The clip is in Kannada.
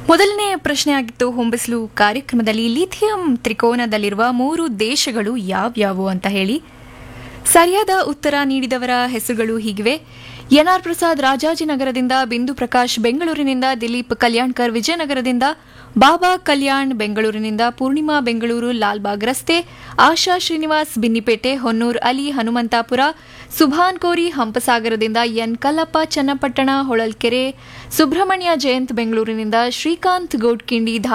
ಮೊದಲನೇ ಪ್ರಶ್ನೆ ಆಗಿತ್ತು ಹೊಂಬಿಸಲು ಕಾರ್ಯಕ್ರಮದಲ್ಲಿ ಲಿಥಿಯಂ ತ್ರಿಕೋನದಲ್ಲಿರುವ ಮೂರು ದೇಶಗಳು ಯಾವ್ಯಾವು ಅಂತ ಹೇಳಿ ಸರಿಯಾದ ಉತ್ತರ ನೀಡಿದವರ ಹೆಸರುಗಳು ಹೀಗಿವೆ ಎನ್ಆರ್ ಪ್ರಸಾದ್ ರಾಜಾಜಿನಗರದಿಂದ ಬಿಂದು ಪ್ರಕಾಶ್ ಬೆಂಗಳೂರಿನಿಂದ ದಿಲೀಪ್ ಕಲ್ಯಾಣ್ಕರ್ ವಿಜಯನಗರದಿಂದ ಬಾಬಾ ಕಲ್ಯಾಣ್ ಬೆಂಗಳೂರಿನಿಂದ ಪೂರ್ಣಿಮಾ ಬೆಂಗಳೂರು ಲಾಲ್ಬಾಗ್ ರಸ್ತೆ ಆಶಾ ಶ್ರೀನಿವಾಸ್ ಬಿನ್ನಿಪೇಟೆ ಹೊನ್ನೂರ್ ಅಲಿ ಹನುಮಂತಾಪುರ ಸುಭಾನ್ ಕೋರಿ ಹಂಪಸಾಗರದಿಂದ ಎನ್ ಕಲ್ಲಪ್ಪ ಚನ್ನಪಟ್ಟಣ ಹೊಳಲ್ಕೆರೆ ಸುಬ್ರಹ್ಮಣ್ಯ ಜಯಂತ್ ಬೆಂಗಳೂರಿನಿಂದ ಶ್ರೀಕಾಂತ್ ಗೌಡ್ಕಿಂಡಿ